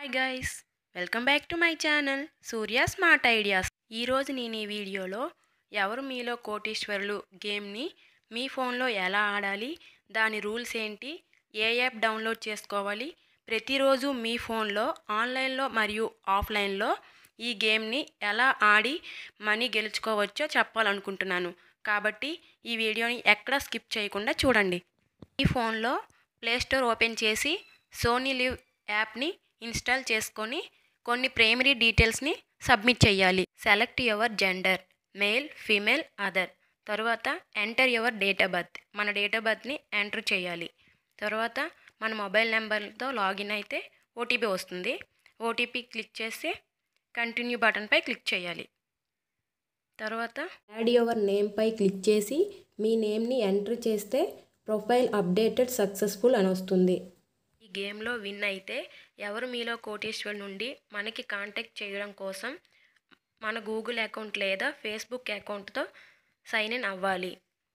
hi guys welcome back to my channel Surya smart ideas ఈరోజు నేను ఈ వీడియోలో ఎవరు మీలో కోటీశ్వరులు గేమ్ని మీ ఫోన్లో ఎలా ఆడాలి దాని రూల్స్ ఏంటి ఏ యాప్ డౌన్లోడ్ చేసుకోవాలి ప్రతిరోజు మీ ఫోన్లో ఆన్లైన్లో మరియు ఆఫ్లైన్లో ఈ గేమ్ని ఎలా ఆడి మనీ గెలుచుకోవచ్చో చెప్పాలనుకుంటున్నాను కాబట్టి ఈ వీడియోని ఎక్కడ స్కిప్ చేయకుండా చూడండి ఈ ఫోన్లో ప్లేస్టోర్ ఓపెన్ చేసి సోనీ లివ్ యాప్ని ఇన్స్టాల్ చేసుకొని కొన్ని ప్రైమరీ డీటెయిల్స్ని సబ్మిట్ చేయాలి select your gender male female other తర్వాత enter your date of birth మన డేట్ ఆఫ్ బర్త్ని ఎంటర్ చేయాలి తర్వాత మన మొబైల్ నెంబర్తో లాగిన్ అయితే ఓటీపీ వస్తుంది ఓటీపీ క్లిక్ చేసి కంటిన్యూ బటన్పై క్లిక్ చేయాలి తర్వాత యాడ్ యువర్ నేమ్పై క్లిక్ చేసి మీ నేమ్ని ఎంటర్ చేస్తే ప్రొఫైల్ అప్డేటెడ్ సక్సెస్ఫుల్ అని వస్తుంది ఈ గేమ్లో విన్ అయితే ఎవరు మీలో కోటేశ్వర్ నుండి మనకి కాంటాక్ట్ చేయడం కోసం మన గూగుల్ అకౌంట్ లేదా ఫేస్బుక్ అకౌంట్తో సైన్ ఇన్ అవ్వాలి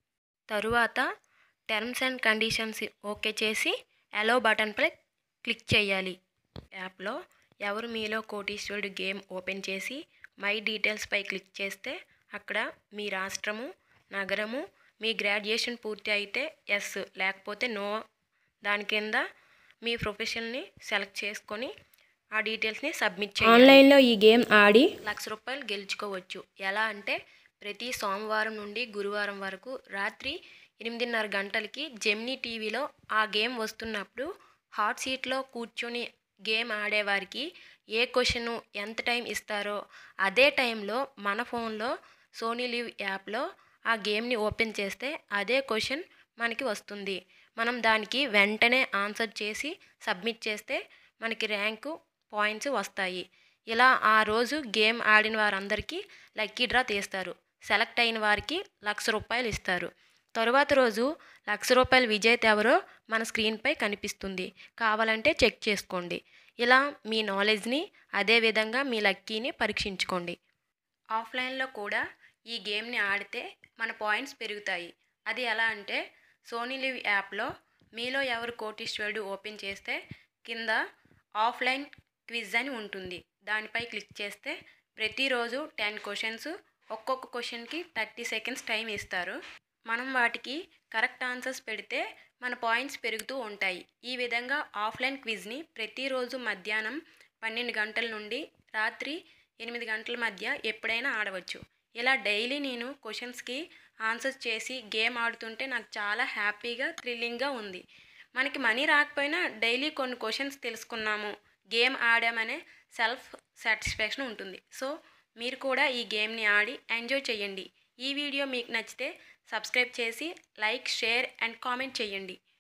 తరువాత టర్మ్స్ అండ్ కండిషన్స్ ఓకే చేసి అలో బటన్పై క్లిక్ చేయాలి యాప్లో ఎవరు మీలో కోటీశ్వరుడు గేమ్ ఓపెన్ చేసి మై డీటెయిల్స్పై క్లిక్ చేస్తే అక్కడ మీ రాష్ట్రము నగరము మీ గ్రాడ్యుయేషన్ పూర్తి అయితే ఎస్ లేకపోతే నో దాని కింద మీ ప్రొఫెషన్ని సెలెక్ట్ చేసుకొని ఆ డీటెయిల్స్ని సబ్మిట్ చేయాలి ఆన్లైన్లో ఈ గేమ్ ఆడి లక్ష రూపాయలు గెలుచుకోవచ్చు ఎలా అంటే ప్రతి సోమవారం నుండి గురువారం వరకు రాత్రి ఎనిమిదిన్నర గంటలకి జెమినీ టీవీలో ఆ గేమ్ వస్తున్నప్పుడు హాట్ సీట్లో కూర్చొని గేమ్ ఆడేవారికి ఏ క్వశ్చన్ ఎంత టైం ఇస్తారో అదే టైంలో మన ఫోన్లో సోనీ లివ్ యాప్లో ఆ గేమ్ని ఓపెన్ చేస్తే అదే క్వశ్చన్ మనకి వస్తుంది మనం దానికి వెంటనే ఆన్సర్ చేసి సబ్మిట్ చేస్తే మనకి ర్యాంకు పాయింట్స్ వస్తాయి ఇలా ఆ రోజు గేమ్ ఆడిన వారందరికీ లక్కీ డ్రా తీస్తారు సెలెక్ట్ అయిన వారికి లక్ష రూపాయలు ఇస్తారు తరువాత రోజు లక్ష రూపాయల విజేత ఎవరో మన స్క్రీన్పై కనిపిస్తుంది కావాలంటే చెక్ చేసుకోండి ఇలా మీ నాలెడ్జ్ని అదేవిధంగా మీ లక్కీని పరీక్షించుకోండి ఆఫ్లైన్లో కూడా ఈ గేమ్ని ఆడితే మన పాయింట్స్ పెరుగుతాయి అది ఎలా అంటే సోనీ లివ్ యాప్లో మీలో ఎవరు కోటీశ్వరుడు ఓపెన్ చేస్తే కింద ఆఫ్లైన్ క్విజ్ అని ఉంటుంది దానిపై క్లిక్ చేస్తే ప్రతిరోజు టెన్ క్వశ్చన్స్ ఒక్కొక్క క్వశ్చన్కి థర్టీ సెకండ్స్ టైం ఇస్తారు మనం వాటికి కరెక్ట్ ఆన్సర్స్ పెడితే మన పాయింట్స్ పెరుగుతూ ఉంటాయి ఈ విధంగా ఆఫ్లైన్ క్విజ్ని ప్రతిరోజు మధ్యాహ్నం పన్నెండు గంటల నుండి రాత్రి ఎనిమిది గంటల మధ్య ఎప్పుడైనా ఆడవచ్చు ఇలా డైలీ నేను క్వశ్చన్స్కి ఆన్సర్స్ చేసి గేమ్ ఆడుతుంటే నాకు చాలా హ్యాపీగా థ్రిల్లింగ్గా ఉంది మనకి మనీ రాకపోయినా డైలీ కొన్ని క్వశ్చన్స్ తెలుసుకున్నాము గేమ్ ఆడామనే సెల్ఫ్ సాటిస్ఫాక్షన్ ఉంటుంది సో మీరు కూడా ఈ గేమ్ని ఆడి ఎంజాయ్ చేయండి ఈ వీడియో మీకు నచ్చితే సబ్స్క్రైబ్ చేసి లైక్ షేర్ అండ్ కామెంట్ చేయండి